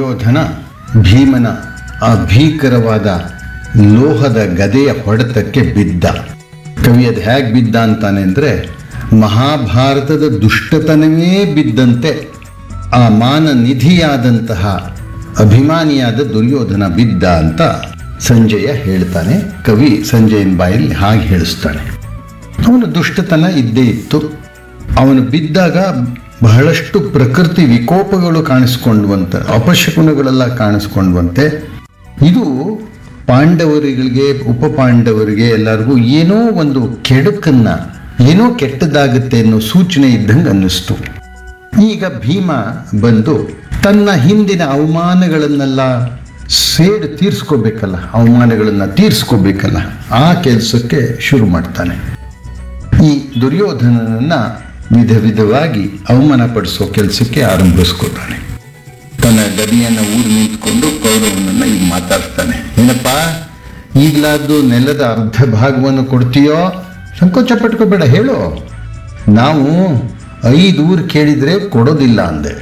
ದುರ್ಯೋಧನ ಭೀಮನ ಆ ಭೀಕರವಾದ ಲೋಹದ ಗದೆಯ ಹೊಡೆತಕ್ಕೆ ಬಿದ್ದ ಕವಿ ಅದು ಹೇಗೆ ಬಿದ್ದ ಅಂತಾನೆ ಅಂದರೆ ಮಹಾಭಾರತದ ದುಷ್ಟತನವೇ ಬಿದ್ದಂತೆ ಆ ಮಾನ ನಿಧಿಯಾದಂತಹ ಅಭಿಮಾನಿಯಾದ ದುರ್ಯೋಧನ ಬಿದ್ದ ಅಂತ ಸಂಜಯ ಹೇಳ್ತಾನೆ ಕವಿ ಸಂಜಯನ ಬಾಯಲ್ಲಿ ಹಾಗೆ ಹೇಳಿಸ್ತಾನೆ ಅವನ ದುಷ್ಟತನ ಇದ್ದೇ ಇತ್ತು ಅವನು ಬಿದ್ದಾಗ ಬಹಳಷ್ಟು ಪ್ರಕೃತಿ ವಿಕೋಪಗಳು ಕಾಣಿಸ್ಕೊಂಡ್ವಂತೆ ಅಪಶಕುನಗಳೆಲ್ಲ ಕಾಣಿಸ್ಕೊಂಡ್ವಂತೆ ಇದು ಪಾಂಡವರುಗಳಿಗೆ ಉಪ ಪಾಂಡವರಿಗೆ ಎಲ್ಲರಿಗೂ ಏನೋ ಒಂದು ಕೆಡುಕನ್ನ ಏನೋ ಕೆಟ್ಟದಾಗುತ್ತೆ ಅನ್ನೋ ಸೂಚನೆ ಇದ್ದಂಗೆ ಅನ್ನಿಸ್ತು ಈಗ ಭೀಮ ಬಂದು ತನ್ನ ಹಿಂದಿನ ಅವಮಾನಗಳನ್ನೆಲ್ಲ ಸೇಡು ತೀರ್ಸ್ಕೋಬೇಕಲ್ಲ ಅವಮಾನಗಳನ್ನ ತೀರ್ಸ್ಕೋಬೇಕಲ್ಲ ಆ ಕೆಲಸಕ್ಕೆ ಶುರು ಮಾಡ್ತಾನೆ ಈ ದುರ್ಯೋಧನನನ್ನ ವಿಧ ವಿಧವಾಗಿ ಅವಮಾನ ಪಡಿಸೋ ಕೆಲಸಕ್ಕೆ ಆರಂಭಿಸ್ಕೋತಾನೆ ತನ್ನ ಗದಿಯನ್ನು ಊರು ನಿಂತ್ಕೊಂಡು ಕೌರವನನ್ನ ಈಗ ಮಾತಾಡ್ತಾನೆ ಏನಪ್ಪ ಈಗಲಾದ್ದು ನೆಲದ ಅರ್ಧ ಭಾಗವನ್ನು ಕೊಡ್ತೀಯೋ ಸಂಕೋಚ ಪಟ್ಕೋಬೇಡ ಹೇಳು ನಾವು ಐದು ಊರು ಕೇಳಿದ್ರೆ ಕೊಡೋದಿಲ್ಲ ಅಂದೆ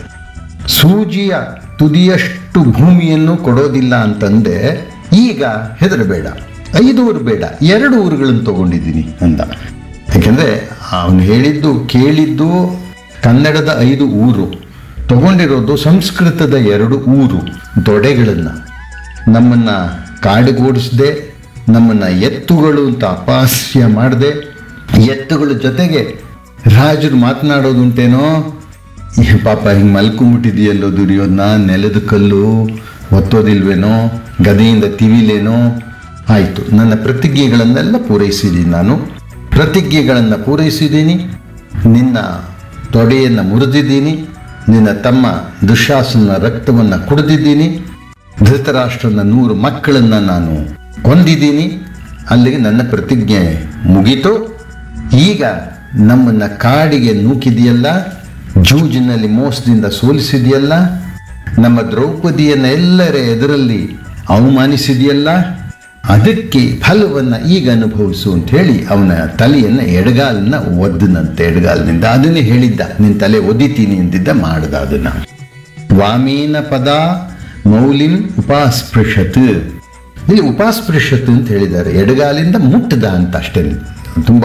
ಸೂಜಿಯ ತುದಿಯಷ್ಟು ಭೂಮಿಯನ್ನು ಕೊಡೋದಿಲ್ಲ ಅಂತಂದೆ ಈಗ ಹೆದರಬೇಡ ಐದು ಊರು ಬೇಡ ಎರಡು ಊರುಗಳನ್ನು ತಗೊಂಡಿದ್ದೀನಿ ಅಂದ ಯಾಕೆಂದ್ರೆ ಅವನು ಹೇಳಿದ್ದು ಕೇಳಿದ್ದು ಕನ್ನಡದ ಐದು ಊರು ತಗೊಂಡಿರೋದು ಸಂಸ್ಕೃತದ ಎರಡು ಊರು ದೊಡೆಗಳನ್ನು ನಮ್ಮನ್ನ ಕಾಡುಗೂಡಿಸ್ದೆ ನಮ್ಮನ್ನ ಎತ್ತುಗಳು ಅಂತ ಅಪಹಾಸ್ಯ ಮಾಡದೆ ಎತ್ತುಗಳ ಜೊತೆಗೆ ರಾಜರು ಮಾತನಾಡೋದುಂಟೇನೋ ಈ ಪಾಪ ಹಿಂಗೆ ಮಲ್ಕೊಂಬಿಟ್ಟಿದೆಯಲ್ಲೋ ದುರ್ಯೋಧನ ನೆಲದ ಕಲ್ಲು ಒತ್ತೋದಿಲ್ವೇನೋ ಗದೆಯಿಂದ ತಿವಿಲೇನೋ ಆಯಿತು ನನ್ನ ಪ್ರತಿಜ್ಞೆಗಳನ್ನೆಲ್ಲ ಪೂರೈಸಿದ್ದೀನಿ ನಾನು ಪ್ರತಿಜ್ಞೆಗಳನ್ನು ಪೂರೈಸಿದ್ದೀನಿ ನಿನ್ನ ತೊಡೆಯನ್ನು ಮುರಿದಿದ್ದೀನಿ ನಿನ್ನ ತಮ್ಮ ದುಶಾಸನ ರಕ್ತವನ್ನು ಕುಡಿದಿದ್ದೀನಿ ಧೃತರಾಷ್ಟ್ರನ ನೂರು ಮಕ್ಕಳನ್ನು ನಾನು ಕೊಂದಿದ್ದೀನಿ ಅಲ್ಲಿಗೆ ನನ್ನ ಪ್ರತಿಜ್ಞೆ ಮುಗೀತು ಈಗ ನಮ್ಮನ್ನ ಕಾಡಿಗೆ ನೂಕಿದೆಯಲ್ಲ ಜೂಜಿನಲ್ಲಿ ಮೋಸದಿಂದ ಸೋಲಿಸಿದೆಯಲ್ಲ ನಮ್ಮ ದ್ರೌಪದಿಯನ್ನ ಎಲ್ಲರ ಎದುರಲ್ಲಿ ಅವಮಾನಿಸಿದೆಯಲ್ಲ ಅದಕ್ಕೆ ಫಲವನ್ನು ಈಗ ಅನುಭವಿಸು ಅಂತ ಹೇಳಿ ಅವನ ತಲೆಯನ್ನು ಎಡಗಾಲನ್ನ ಒದ್ದನಂತೆ ಎಡಗಾಲಿನಿಂದ ಅದನ್ನೇ ಹೇಳಿದ್ದ ನಿನ್ನ ತಲೆ ಒದಿತೀನಿ ಅಂದಿದ್ದ ಮಾಡ್ದ ಅದನ್ನ ವಾಮೀನ ಪದ ಮೌಲಿಂ ಉಪಾಸ್ಪೃಶತ್ ಇಲ್ಲಿ ಉಪಾಸ್ಪೃಶತ್ ಅಂತ ಹೇಳಿದ್ದಾರೆ ಎಡಗಾಲಿಂದ ಮುಟ್ಟದ ಅಂತ ಅಷ್ಟೇ ತುಂಬ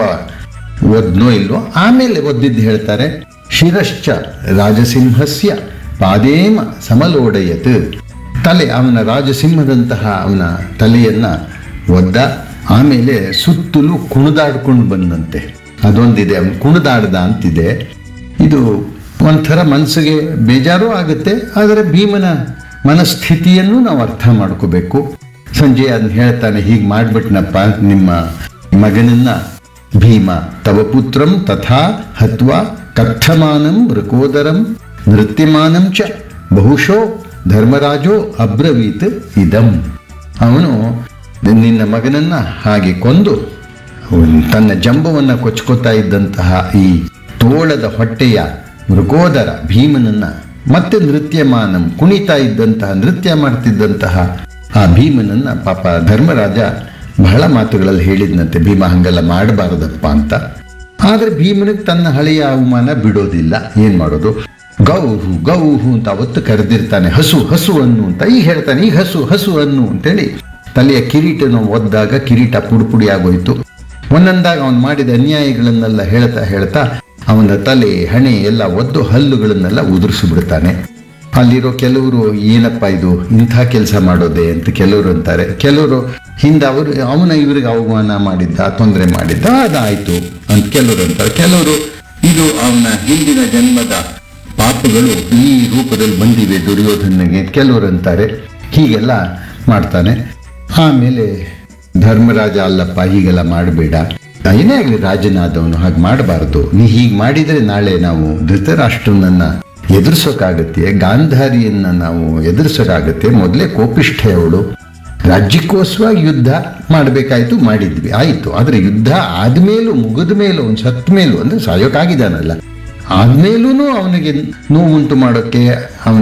ಒದ್ನೋ ಇಲ್ವೋ ಆಮೇಲೆ ಒದ್ದಿದ್ದು ಹೇಳ್ತಾರೆ ಶಿರಶ್ಚ ರಾಜಸಿಂಹಸ್ಯ ಪಾದೇಮ ಸಮಲೋಡಯತ್ ತಲೆ ಅವನ ರಾಜಸಿಂಹದಂತಹ ಅವನ ತಲೆಯನ್ನ ಒದ್ದ ಆಮೇಲೆ ಸುತ್ತಲೂ ಕುಣಿದಾಡ್ಕೊಂಡು ಬಂದಂತೆ ಅದೊಂದಿದೆ ಅವನು ಕುಣಿದಾಡ್ದ ಅಂತಿದೆ ಇದು ಒಂಥರ ಮನಸ್ಸಿಗೆ ಬೇಜಾರು ಆಗುತ್ತೆ ಆದರೆ ಭೀಮನ ಮನಸ್ಥಿತಿಯನ್ನು ನಾವು ಅರ್ಥ ಮಾಡ್ಕೋಬೇಕು ಸಂಜೆ ಅದನ್ನ ಹೇಳ್ತಾನೆ ಹೀಗೆ ಮಾಡ್ಬಿಟ್ನಪ್ಪ ನಿಮ್ಮ ಮಗನನ್ನ ಭೀಮ ತವ ಪುತ್ರಂ ತಥಾ ಹತ್ವಾ ಕಥಮಾನಂ ಮೃಕೋದರಂ ನೃತ್ಯಮಾನಂ ಚ ಬಹುಶೋ ಧರ್ಮರಾಜೋ ಅಬ್ರವೀತ್ ಇದಂ ಅವನು ನಿನ್ನ ಮಗನನ್ನ ಹಾಗೆ ಕೊಂದು ಅವನು ತನ್ನ ಜಂಬವನ್ನು ಕೊಚ್ಕೋತಾ ಇದ್ದಂತಹ ಈ ತೋಳದ ಹೊಟ್ಟೆಯ ಮೃಗೋದರ ಭೀಮನನ್ನ ಮತ್ತೆ ನೃತ್ಯಮಾನಂ ಕುಣಿತಾ ಇದ್ದಂತಹ ನೃತ್ಯ ಮಾಡ್ತಿದ್ದಂತಹ ಆ ಭೀಮನನ್ನ ಪಾಪ ಧರ್ಮರಾಜ ಬಹಳ ಮಾತುಗಳಲ್ಲಿ ಹೇಳಿದ್ನಂತೆ ಭೀಮ ಹಂಗೆಲ್ಲ ಮಾಡಬಾರದಪ್ಪ ಅಂತ ಆದ್ರೆ ಭೀಮನಿಗೆ ತನ್ನ ಹಳೆಯ ಅವಮಾನ ಬಿಡೋದಿಲ್ಲ ಏನ್ ಮಾಡೋದು ಗೌಹು ಗೌಹು ಅಂತ ಅವತ್ತು ಕರೆದಿರ್ತಾನೆ ಹಸು ಹಸು ಅನ್ನು ಅಂತ ಈಗ ಹೇಳ್ತಾನೆ ಈಗ ಹಸು ಹಸು ಅನ್ನು ಅಂತೇಳಿ ತಲೆಯ ಕಿರೀಟನ ಒದ್ದಾಗ ಕಿರೀಟ ಪುಡಿ ಪುಡಿ ಆಗೋಯ್ತು ಒಂದೊಂದಾಗ ಅವನು ಮಾಡಿದ ಅನ್ಯಾಯಗಳನ್ನೆಲ್ಲ ಹೇಳ್ತಾ ಹೇಳ್ತಾ ಅವನ ತಲೆ ಹಣೆ ಎಲ್ಲ ಒದ್ದು ಹಲ್ಲುಗಳನ್ನೆಲ್ಲ ಉದುರಿಸಿ ಬಿಡ್ತಾನೆ ಅಲ್ಲಿರೋ ಕೆಲವರು ಏನಪ್ಪ ಇದು ಇಂಥ ಕೆಲಸ ಮಾಡೋದೆ ಅಂತ ಕೆಲವರು ಅಂತಾರೆ ಕೆಲವರು ಹಿಂದೆ ಅವರು ಅವನ ಇವ್ರಿಗೆ ಅವಮಾನ ಮಾಡಿದ್ದ ತೊಂದರೆ ಮಾಡಿದ್ದ ಅದಾಯ್ತು ಅಂತ ಕೆಲವರು ಅಂತಾರೆ ಕೆಲವರು ಇದು ಅವನ ಹಿಂದಿನ ಜನ್ಮದ ಪಾಪಗಳು ಈ ರೂಪದಲ್ಲಿ ಬಂದಿವೆ ದುರ್ಯೋಧನಿಗೆ ಕೆಲವರು ಅಂತಾರೆ ಹೀಗೆಲ್ಲ ಮಾಡ್ತಾನೆ ಆಮೇಲೆ ಧರ್ಮರಾಜ ಅಲ್ಲಪ್ಪ ಹೀಗೆಲ್ಲ ಮಾಡಬೇಡ ಏನೇ ಆಗಲಿ ರಾಜನಾದವನು ಹಾಗೆ ಮಾಡಬಾರ್ದು ನೀ ಹೀಗೆ ಮಾಡಿದರೆ ನಾಳೆ ನಾವು ಧೃತರಾಷ್ಟ್ರನನ್ನ ಎದುರಿಸೋಕ್ಕಾಗತ್ತೆ ಗಾಂಧಾರಿಯನ್ನ ನಾವು ಎದುರಿಸೋಕ್ಕಾಗತ್ತೆ ಮೊದಲೇ ಕೋಪಿಷ್ಠೆ ಅವಳು ರಾಜ್ಯಕ್ಕೋಸ್ಕರ ಯುದ್ಧ ಮಾಡಬೇಕಾಯ್ತು ಮಾಡಿದ್ವಿ ಆಯಿತು ಆದರೆ ಯುದ್ಧ ಆದ್ಮೇಲೂ ಮುಗಿದ ಮೇಲೂ ಒಂದು ಸತ್ ಮೇಲೂ ಅಂದ್ರೆ ಸಾಯೋಕ್ಕಾಗಿದ್ದಾನಲ್ಲ ಆದ್ಮೇಲೂ ಅವನಿಗೆ ನೋವುಂಟು ಮಾಡೋಕ್ಕೆ ಅವನ